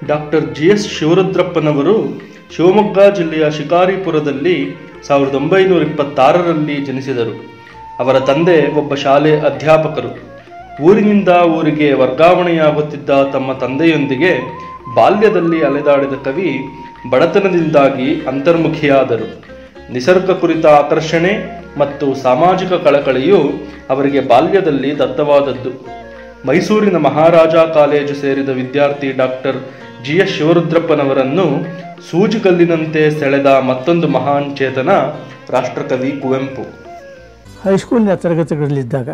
doctor G S ಶಿವರುದ್ರಪ್ಪನವರು ಶಿವಮೊಗ್ಗ ಜಿಲ್ಲೆಯ ಶಿಕಾರಿಪುರದಲ್ಲಿ ಸಾವಿರದ ಒಂಬೈನೂರ ಇಪ್ಪತ್ತಾರರಲ್ಲಿ ಜನಿಸಿದರು ಅವರ ತಂದೆ ಒಬ್ಬ ಶಾಲೆ ಅಧ್ಯಾಪಕರು ಊರಿನಿಂದ ಊರಿಗೆ ವರ್ಗಾವಣೆಯಾಗುತ್ತಿದ್ದ ತಮ್ಮ ತಂದೆಯೊಂದಿಗೆ ಬಾಲ್ಯದಲ್ಲಿ ಅಲೆದಾಡಿದ ಕವಿ ಬಡತನದಿಂದಾಗಿ ಅಂತರ್ಮುಖಿಯಾದರು ನಿಸರ್ಗ ಕುರಿತ ಆಕರ್ಷಣೆ ಮತ್ತು ಸಾಮಾಜಿಕ ಕಳಕಳಿಯು ಅವರಿಗೆ ಬಾಲ್ಯದಲ್ಲಿ ದತ್ತವಾದದ್ದು ಮೈಸೂರಿನ ಮಹಾರಾಜ ಕಾಲೇಜು ಸೇರಿದ ವಿದ್ಯಾರ್ಥಿ ಡಾಕ್ಟರ್ ಜಿ ಎಸ್ ಶಿವರುದ್ರಪ್ಪನವರನ್ನು ಸೂಜಿಗಲ್ಲಿನಂತೆ ಸೆಳೆದ ಮತ್ತೊಂದು ಮಹಾನ್ ಚೇತನ ರಾಷ್ಟ್ರಕವಿ ಕುವೆಂಪು ಹೈಸ್ಕೂಲಿನ ತರಗತಿಗಳಲ್ಲಿದ್ದಾಗ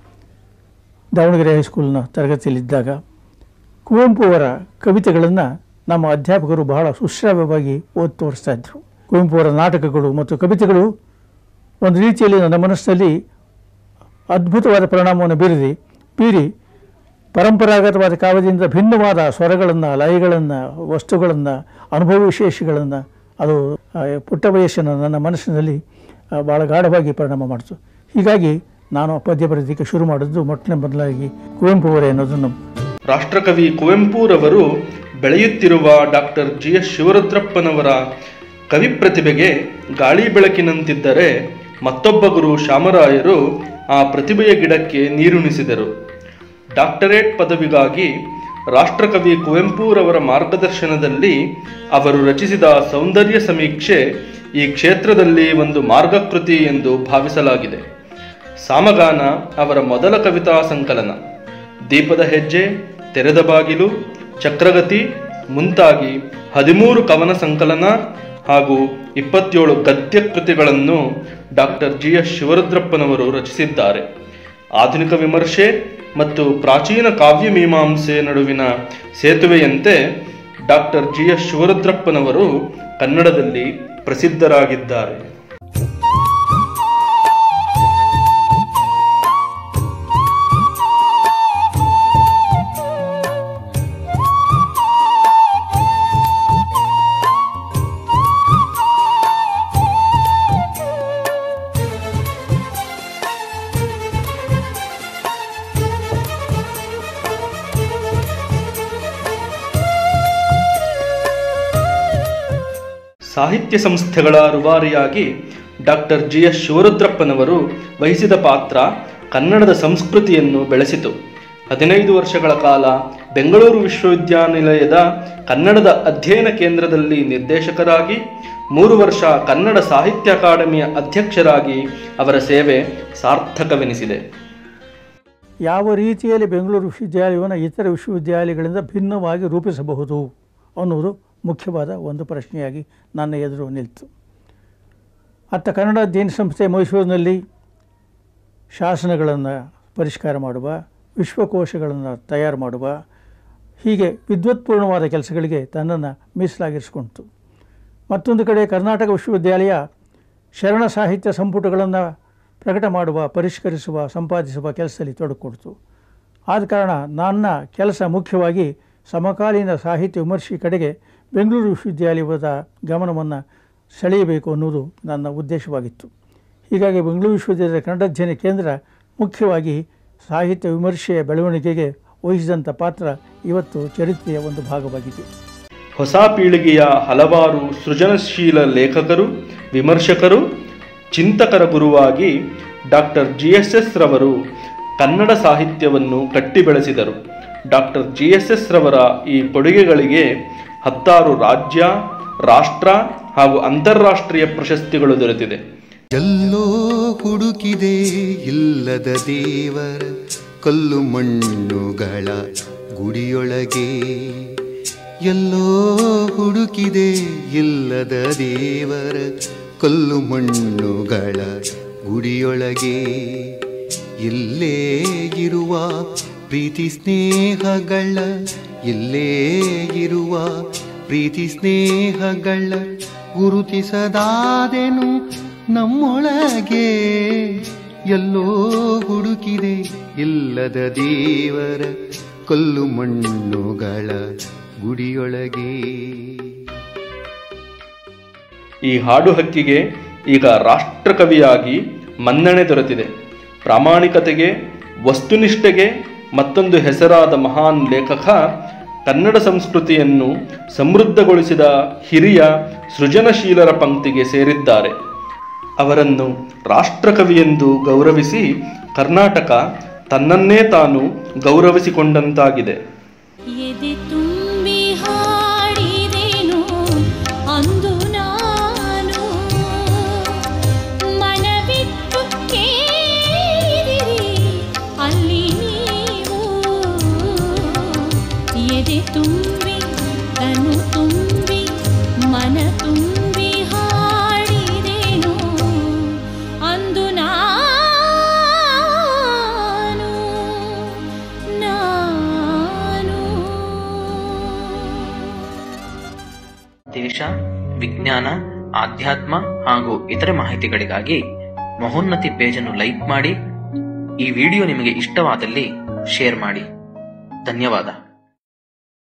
ದಾವಣಗೆರೆ ಹೈಸ್ಕೂಲಿನ ತರಗತಿಯಲ್ಲಿದ್ದಾಗ ಕುವೆಂಪು ಅವರ ಕವಿತೆಗಳನ್ನು ನಮ್ಮ ಅಧ್ಯಾಪಕರು ಬಹಳ ಸುಶ್ರಾವ್ಯವಾಗಿ ಓದಿ ತೋರಿಸ್ತಾ ಇದ್ದರು ಕುವೆಂಪು ಅವರ ನಾಟಕಗಳು ಮತ್ತು ಕವಿತೆಗಳು ಒಂದು ರೀತಿಯಲ್ಲಿ ನನ್ನ ಮನಸ್ಸಿನಲ್ಲಿ ಅದ್ಭುತವಾದ ಪರಿಣಾಮವನ್ನು ಬೀರಿದೆ ಬೀರಿ ಪರಂಪರಾಗತವಾದ ಕಾವ್ಯದಿಂದ ಭಿನ್ನವಾದ ಸ್ವರಗಳನ್ನು ಲಯಗಳನ್ನು ವಸ್ತುಗಳನ್ನು ಅನುಭವ ವಿಶೇಷಗಳನ್ನು ಅದು ಆ, ಪುಟ್ಟ ವಯಸ್ಸಿನ ನನ್ನ ಮನಸ್ಸಿನಲ್ಲಿ ಆ, ಭಾಳ ಗಾಢವಾಗಿ ಪರಿಣಾಮ ಮಾಡಿತು ಹೀಗಾಗಿ ನಾನು ಪದ್ಯ ಬರೆಯೋದಕ್ಕೆ ಶುರು ಮಾಡಿದ್ದು ಮೊಟ್ಟನೆ ಮೊದಲಾಗಿ ಕುವೆಂಪು ಅವರೇ ಅನ್ನೋದನ್ನು ರಾಷ್ಟ್ರಕವಿ ಕುವೆಂಪುರವರು ಬೆಳೆಯುತ್ತಿರುವ ಡಾಕ್ಟರ್ ಜಿ ಎಸ್ ಶಿವರುದ್ರಪ್ಪನವರ ಕವಿ ಪ್ರತಿಭೆಗೆ ಗಾಳಿ ಬೆಳಕಿನಂತಿದ್ದರೆ ಮತ್ತೊಬ್ಬ ಗುರು ಶಾಮರಾಯರು ಆ ಪ್ರತಿಭೆಯ ಗಿಡಕ್ಕೆ ನೀರುಣಿಸಿದರು ಡಾಕ್ಟರೇಟ್ ಪದವಿಗಾಗಿ ರಾಷ್ಟ್ರಕವಿ ಕುವೆಂಪುರವರ ಮಾರ್ಗದರ್ಶನದಲ್ಲಿ ಅವರು ರಚಿಸಿದ ಸೌಂದರ್ಯ ಸಮೀಕ್ಷೆ ಈ ಕ್ಷೇತ್ರದಲ್ಲಿ ಒಂದು ಮಾರ್ಗಕೃತಿ ಎಂದು ಭಾವಿಸಲಾಗಿದೆ ಸಾಮಗಾನ ಅವರ ಮೊದಲ ಕವಿತಾ ಸಂಕಲನ ದೀಪದ ಹೆಜ್ಜೆ ತೆರೆದ ಬಾಗಿಲು ಚಕ್ರಗತಿ ಮುಂತಾಗಿ ಹದಿಮೂರು ಕವನ ಸಂಕಲನ ಹಾಗೂ ಇಪ್ಪತ್ತೇಳು ಗದ್ಯ ಕೃತಿಗಳನ್ನು ಡಾಕ್ಟರ್ ಜಿ ಎಸ್ ಶಿವರುದ್ರಪ್ಪನವರು ರಚಿಸಿದ್ದಾರೆ ಆಧುನಿಕ ವಿಮರ್ಶೆ ಮತ್ತು ಪ್ರಾಚೀನ ಕಾವ್ಯ ಮೀಮಾಂಸೆ ನಡುವಿನ ಸೇತುವೆಯಂತೆ ಡಾಕ್ಟರ್ ಜಿ ಎಸ್ ಶಿವರುದ್ರಪ್ಪನವರು ಕನ್ನಡದಲ್ಲಿ ಪ್ರಸಿದ್ಧರಾಗಿದ್ದಾರೆ ಸಾಹಿತ್ಯ ಸಂಸ್ಥೆಗಳ ರೂವಾರಿಯಾಗಿ ಡಾಕ್ಟರ್ ಜಿ ಎಸ್ ಶಿವರುದ್ರಪ್ಪನವರು ವಹಿಸಿದ ಪಾತ್ರ ಕನ್ನಡದ ಸಂಸ್ಕೃತಿಯನ್ನು ಬೆಳೆಸಿತು ಹದಿನೈದು ವರ್ಷಗಳ ಕಾಲ ಬೆಂಗಳೂರು ವಿಶ್ವವಿದ್ಯಾನಿಲಯದ ಕನ್ನಡದ ಅಧ್ಯಯನ ಕೇಂದ್ರದಲ್ಲಿ ನಿರ್ದೇಶಕರಾಗಿ ಮೂರು ವರ್ಷ ಕನ್ನಡ ಸಾಹಿತ್ಯ ಅಕಾಡೆಮಿಯ ಅಧ್ಯಕ್ಷರಾಗಿ ಅವರ ಸೇವೆ ಸಾರ್ಥಕವೆನಿಸಿದೆ ಯಾವ ರೀತಿಯಲ್ಲಿ ಬೆಂಗಳೂರು ವಿಶ್ವವಿದ್ಯಾಲಯವನ್ನು ಇತರ ವಿಶ್ವವಿದ್ಯಾಲಯಗಳಿಂದ ಭಿನ್ನವಾಗಿ ರೂಪಿಸಬಹುದು ಅನ್ನುವುದು ಮುಖ್ಯವಾದ ಒಂದು ಪ್ರಶ್ನೆಯಾಗಿ ನನ್ನ ಎದುರು ನಿಲ್ತು ಅತ್ತ ಕನ್ನಡ ಅಧ್ಯಯನ ಸಂಸ್ಥೆ ಮೈಸೂರಿನಲ್ಲಿ ಶಾಸನಗಳನ್ನು ಪರಿಷ್ಕಾರ ಮಾಡುವ ವಿಶ್ವಕೋಶಗಳನ್ನು ತಯಾರು ಮಾಡುವ ಹೀಗೆ ವಿದ್ವತ್ಪೂರ್ಣವಾದ ಕೆಲಸಗಳಿಗೆ ತನ್ನನ್ನು ಮೀಸಲಾಗಿರಿಸಿಕೊಂಡಿತು ಮತ್ತೊಂದು ಕಡೆ ಕರ್ನಾಟಕ ವಿಶ್ವವಿದ್ಯಾಲಯ ಶರಣ ಸಾಹಿತ್ಯ ಸಂಪುಟಗಳನ್ನು ಪ್ರಕಟ ಮಾಡುವ ಪರಿಷ್ಕರಿಸುವ ಸಂಪಾದಿಸುವ ಕೆಲಸದಲ್ಲಿ ತೊಡಗಿಕೊಡ್ತು ಆದ ಕಾರಣ ನನ್ನ ಕೆಲಸ ಮುಖ್ಯವಾಗಿ ಸಮಕಾಲೀನ ಸಾಹಿತ್ಯ ವಿಮರ್ಶೆ ಕಡೆಗೆ ಬೆಂಗಳೂರು ವಿಶ್ವವಿದ್ಯಾಲಯದ ಗಮನವನ್ನು ಸೆಳೆಯಬೇಕು ಅನ್ನೋದು ನನ್ನ ಉದ್ದೇಶವಾಗಿತ್ತು ಹೀಗಾಗಿ ಬೆಂಗಳೂರು ವಿಶ್ವವಿದ್ಯಾಲಯದ ಕನ್ನಡ ಅಧ್ಯಯನ ಕೇಂದ್ರ ಮುಖ್ಯವಾಗಿ ಸಾಹಿತ್ಯ ವಿಮರ್ಶೆಯ ಬೆಳವಣಿಗೆಗೆ ವಹಿಸಿದಂಥ ಪಾತ್ರ ಇವತ್ತು ಚರಿತ್ರೆಯ ಒಂದು ಭಾಗವಾಗಿದೆ ಹೊಸ ಪೀಳಿಗೆಯ ಹಲವಾರು ಸೃಜನಶೀಲ ಲೇಖಕರು ವಿಮರ್ಶಕರು ಚಿಂತಕರ ಗುರುವಾಗಿ ಡಾಕ್ಟರ್ ಜಿ ಎಸ್ ಎಸ್ ರವರು ಕನ್ನಡ ಸಾಹಿತ್ಯವನ್ನು ಕಟ್ಟಿ ಬೆಳೆಸಿದರು ಡಾಕ್ಟರ್ ಜಿ ಎಸ್ ಎಸ್ ರವರ ಈ ಕೊಡುಗೆಗಳಿಗೆ ಹತ್ತಾರು ರಾಜ್ಯ ರಾಷ್ಟ್ರ ಹಾಗೂ ಅಂತಾರಾಷ್ಟ್ರೀಯ ಪ್ರಶಸ್ತಿಗಳು ದೊರೆತಿದೆ ಎಲ್ಲೋ ಹುಡುಕಿದೆ ಇಲ್ಲದ ದೇವರ ಕಲ್ಲು ಮಣ್ಣುಗಳ ಗುಡಿಯೊಳಗೆ ಎಲ್ಲೋ ಹುಡುಕಿದೆ ಇಲ್ಲದ ದೇವರ ಕಲ್ಲು ಮಣ್ಣುಗಳ ಗುಡಿಯೊಳಗೆ ಇಲ್ಲೇ ಇರುವ ಪ್ರೀತಿ ಸ್ನೇಹಗಳ ಇಲ್ಲೇ ಇರುವ ಪ್ರೀತಿ ಸ್ನೇಹಗಳ ಗುರುತಿಸದಾದೆನು ನಮ್ಮೊಳಗೆ ಎಲ್ಲೋ ಹುಡುಕಿದೆ ಇಲ್ಲದ ದೇವರ ಕಲ್ಲು ಮಣ್ಣುಗಳ ಗುಡಿಯೊಳಗೆ ಈ ಹಾಡು ಹಕ್ಕಿಗೆ ಈಗ ರಾಷ್ಟ್ರಕವಿಯಾಗಿ ಮನ್ನಣೆ ದೊರೆತಿದೆ ಪ್ರಾಮಾಣಿಕತೆಗೆ ವಸ್ತುನಿಷ್ಠೆಗೆ ಮತ್ತೊಂದು ಹೆಸರಾದ ಮಹಾನ್ ಲೇಖಕ ಕನ್ನಡ ಸಂಸ್ಕೃತಿಯನ್ನು ಸಮೃದ್ಧಗೊಳಿಸಿದ ಹಿರಿಯ ಸೃಜನಶೀಲರ ಪಂಕ್ತಿಗೆ ಸೇರಿದ್ದಾರೆ ಅವರನ್ನು ರಾಷ್ಟ್ರಕವಿಯೆಂದು ಗೌರವಿಸಿ ಕರ್ನಾಟಕ ತನ್ನನ್ನೇ ತಾನು ಗೌರವಿಸಿಕೊಂಡಂತಾಗಿದೆ ಎದೆ ತುಂಬಿ ಹಾಡಿದೆನು ಅಂದು ನಾನು ಮನವಿಟ್ಟು ಕೇಳಿದಿರಿ ಅಲ್ಲಿ ನೀವು ಎದೆ ತುಂಬಿ ತನು ತುಂಬಿ ಮನ ತುಂಬಿ ಹಾಡಿದೆನು ಅಂದು ನಾನು ನಾನು ದೇಶ ವಿಜ್ಞಾನ ಆಧ್ಯಾತ್ಮ ಹಾಗೂ ಇತರೆ ಮಾಹಿತಿಗಳಿಗಾಗಿ ಮಹೋನ್ನತಿ ಪೇಜನ್ನು ಲೈಕ್ ಮಾಡಿ ಈ ವಿಡಿಯೋ ನಿಮಗೆ ಇಷ್ಟವಾದಲ್ಲಿ ಶೇರ್ ಮಾಡಿ ಧನ್ಯವಾದ